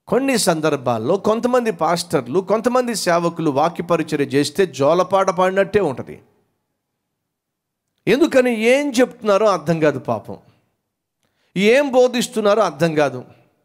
కొన్ని సందర్భాల్లో కొంతమంది పాస్టర్లు కొంతమంది సేవకులు వాక్య పరిచర్య చేస్తే జోలపాట పాడినట్టే ఉంటుంది ఎందుకని ఏం చెప్తున్నారో అర్థం కాదు పాపం ఏం బోధిస్తున్నారో అర్థం కాదు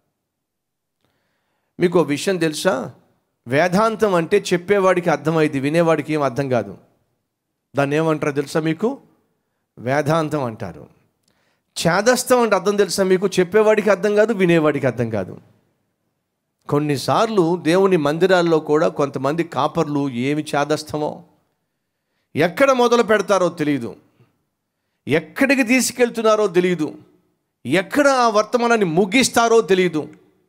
మీకు ఓ విషయం తెలుసా వేదాంతం అంటే చెప్పేవాడికి అర్థమైంది వినేవాడికి ఏం అర్థం కాదు దాన్ని ఏమంటారో తెలుసా మీకు వేదాంతం అంటారు చేదస్థం అంటే అర్థం తెలుసా మీకు చెప్పేవాడికి అర్థం కాదు వినేవాడికి అర్థం కాదు కొన్నిసార్లు దేవుని మందిరాల్లో కూడా కొంతమంది కాపర్లు ఏమి చేదస్తమో ఎక్కడ మొదలు పెడతారో తెలియదు ఎక్కడికి తీసుకెళ్తున్నారో తెలియదు ఎక్కడ ఆ వర్తమానాన్ని ముగిస్తారో తెలియదు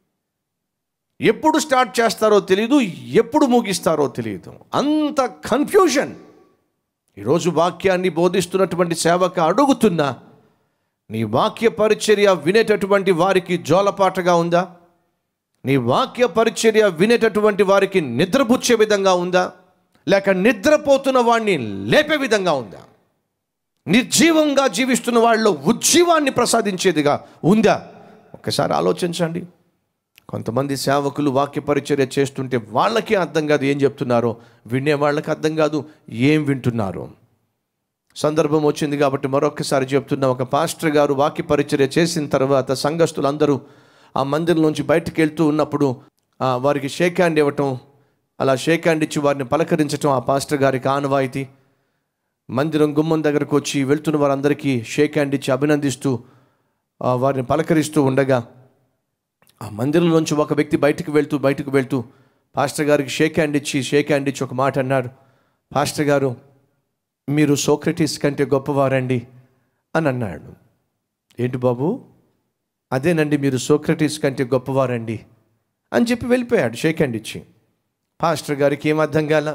ఎప్పుడు స్టార్ట్ చేస్తారో తెలియదు ఎప్పుడు ముగిస్తారో తెలియదు అంత కన్ఫ్యూజన్ ఈరోజు వాక్యాన్ని బోధిస్తున్నటువంటి సేవక అడుగుతున్నా నీ వాక్య పరిచర్య వినేటటువంటి వారికి జోలపాటగా ఉందా నీ వాక్య పరిచర్య వినేటటువంటి వారికి నిద్రపుచ్చే విధంగా ఉందా లేక నిద్రపోతున్న వాడిని లేపే విధంగా ఉందా నిర్జీవంగా జీవిస్తున్న వాళ్ళలో ఉజ్జీవాన్ని ప్రసాదించేదిగా ఉందా ఒక్కసారి ఆలోచించండి కొంతమంది సేవకులు వాక్య పరిచర్య చేస్తుంటే వాళ్ళకి అర్థం కాదు ఏం చెప్తున్నారో వినే వాళ్ళకి అర్థం కాదు ఏం వింటున్నారో సందర్భం వచ్చింది కాబట్టి మరొకసారి చెప్తున్నా ఒక పాస్టర్ గారు వాక్య పరిచర్య చేసిన తర్వాత సంఘస్థులందరూ ఆ మందిరంలోంచి బయటకు వెళ్తూ ఉన్నప్పుడు ఆ, వారికి షేక్ హ్యాండ్ ఇవ్వటం అలా షేక్ హ్యాండ్ ఇచ్చి వారిని పలకరించటం ఆ పాస్టర్ గారికి ఆనవాయితీ మందిరం గుమ్మం దగ్గరకు వచ్చి వెళ్తున్న వారందరికీ షేక్ హ్యాండ్ ఇచ్చి అభినందిస్తూ ఆ, వారిని పలకరిస్తూ ఉండగా ఆ మందిరంలోంచి ఒక వ్యక్తి బయటకు వెళ్తూ బయటకు వెళ్తూ పాస్టర్ గారికి షేక్ హ్యాండ్ ఇచ్చి షేక్ హ్యాండ్ ఇచ్చి ఒక మాట అన్నాడు పాస్టర్ గారు మీరు సోక్రటీస్ కంటే గొప్పవారండి అని అన్నాడు ఏంటి బాబు అదేనండి మీరు సోక్రటీస్ కంటే గొప్పవారండి అని చెప్పి వెళ్ళిపోయాడు షేక్ హ్యాండ్ ఇచ్చి పాస్టర్ గారికి ఏం అర్థం కాల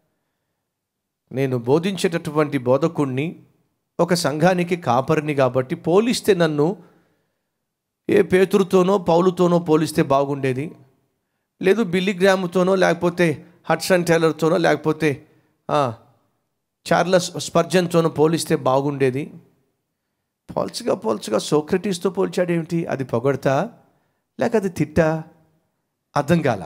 నేను బోధించేటటువంటి బోధకుణ్ణి ఒక సంఘానికి కాపరిని కాబట్టి పోలిస్తే నన్ను ఏ పేతురుతోనో పౌలుతోనో పోలిస్తే బాగుండేది లేదు బిల్లి గ్రామ్తోనో లేకపోతే హట్సన్ టైలర్తోనో లేకపోతే ఆ, చార్లస్ స్పర్జన్తోనో పోలిస్తే బాగుండేది పోల్చగా పోల్చగా సోక్రటీస్తో పోల్చాడేమిటి అది పొగడతా లేక అది తిట్టా అర్థం కాల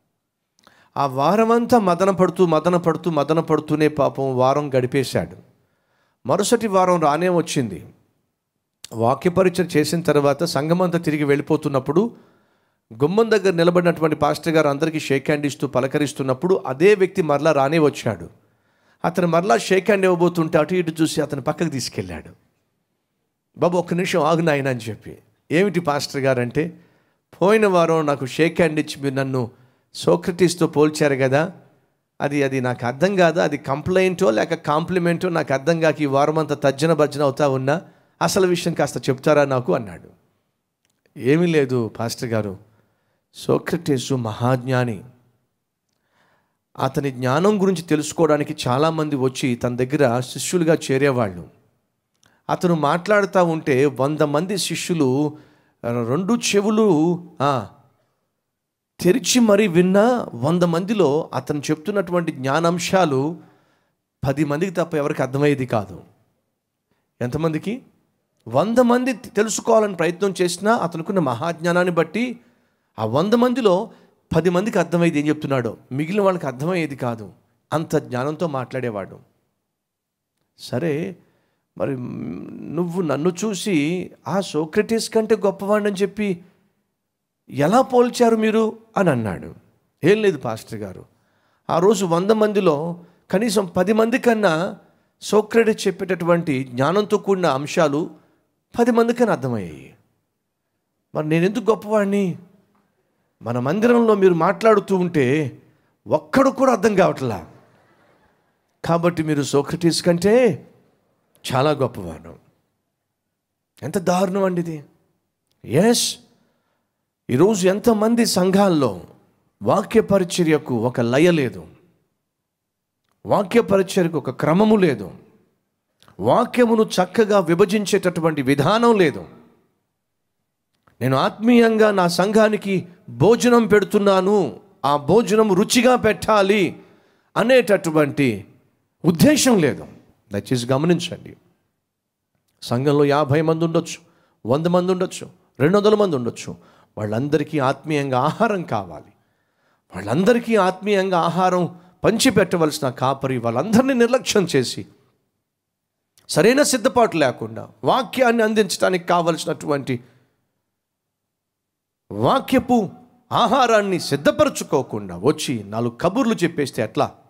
ఆ వారమంతా మదన పడుతూ మదన పడుతూ మదన పడుతూనే పాపం వారం గడిపేశాడు మరుసటి వారం రానే వచ్చింది వాక్య పరిచయం చేసిన తర్వాత సంఘమంతా తిరిగి వెళ్ళిపోతున్నప్పుడు గుమ్మం దగ్గర నిలబడినటువంటి పాస్టర్ గారు అందరికీ షేక్ హ్యాండ్ ఇస్తూ పలకరిస్తున్నప్పుడు అదే వ్యక్తి మరలా రానే వచ్చాడు అతను మరలా షేక్ హ్యాండ్ ఇవ్వబోతుంటే అటు ఇటు చూసి అతను పక్కకు తీసుకెళ్ళాడు బాబు ఒక్క నిమిషం ఆగు నాయన అని చెప్పి ఏమిటి పాస్టర్ గారు అంటే పోయిన వారం నాకు షేక్ హ్యాండ్ ఇచ్చి మీరు నన్ను సోక్రటీస్తో పోల్చారు కదా అది అది నాకు అర్థం కాదు అది కంప్లైంటో లేక కాంప్లిమెంటో నాకు అర్థం కాక ఈ వారం అంతా తర్జన భర్జన అవుతా ఉన్నా అసలు విషయం కాస్త చెప్తారా నాకు అన్నాడు ఏమీ లేదు పాస్టర్ గారు సోక్రటీసు మహాజ్ఞాని అతని జ్ఞానం గురించి తెలుసుకోవడానికి చాలామంది వచ్చి తన దగ్గర శిష్యులుగా చేరేవాళ్ళు అతను మాట్లాడుతూ ఉంటే వంద మంది శిష్యులు రెండు చెవులు ఆ, తెరిచి మరీ విన్నా వంద మందిలో అతను చెప్తున్నటువంటి జ్ఞానాంశాలు పది మందికి తప్ప ఎవరికి అర్థమయ్యేది కాదు ఎంతమందికి వంద మంది తెలుసుకోవాలని ప్రయత్నం చేసినా అతనుకున్న మహాజ్ఞానాన్ని బట్టి ఆ వంద మందిలో పది మందికి అర్థమయ్యేది ఏం చెప్తున్నాడో మిగిలిన వాళ్ళకి అర్థమయ్యేది కాదు అంత జ్ఞానంతో మాట్లాడేవాడు సరే మరి మ్, నువ్వు నన్ను చూసి ఆ సోక్రటీస్ కంటే గొప్పవాడని చెప్పి ఎలా పోల్చారు మీరు అని అన్నాడు ఏం లేదు పాస్టర్ గారు ఆ రోజు వంద మందిలో కనీసం పది మంది కన్నా సోక్రటీస్ చెప్పేటటువంటి జ్ఞానంతో కూడిన అంశాలు పది మందికన్నా అర్థమయ్యాయి మరి నేను ఎందుకు గొప్పవాడిని మన మందిరంలో మీరు మాట్లాడుతూ ఉంటే ఒక్కడు కూడా అర్థం కావట్లా కాబట్టి మీరు సోక్రటీస్ కంటే చాలా గొప్పవాడు ఎంత దారుణం అండి ఇది ఎస్ ఈరోజు ఎంతమంది సంఘాల్లో వాక్య పరిచర్యకు ఒక లయ లేదు వాక్య పరిచర్యకు ఒక క్రమము లేదు వాక్యమును చక్కగా విభజించేటటువంటి విధానం లేదు నేను ఆత్మీయంగా నా సంఘానికి భోజనం పెడుతున్నాను ఆ భోజనం రుచిగా పెట్టాలి అనేటటువంటి ఉద్దేశం లేదు దయచేసి గమనించండి సంఘంలో యాభై మంది ఉండొచ్చు వంద మంది ఉండొచ్చు రెండు వందల మంది ఉండొచ్చు వాళ్ళందరికీ ఆత్మీయంగా ఆహారం కావాలి వాళ్ళందరికీ ఆత్మీయంగా ఆహారం పంచిపెట్టవలసిన కాపరి వాళ్ళందరినీ నిర్లక్ష్యం చేసి సరైన సిద్ధపాటు లేకుండా వాక్యాన్ని అందించడానికి కావలసినటువంటి వాక్యపు ఆహారాన్ని సిద్ధపరచుకోకుండా వచ్చి నాలుగు కబుర్లు చెప్పేస్తే ఎట్లా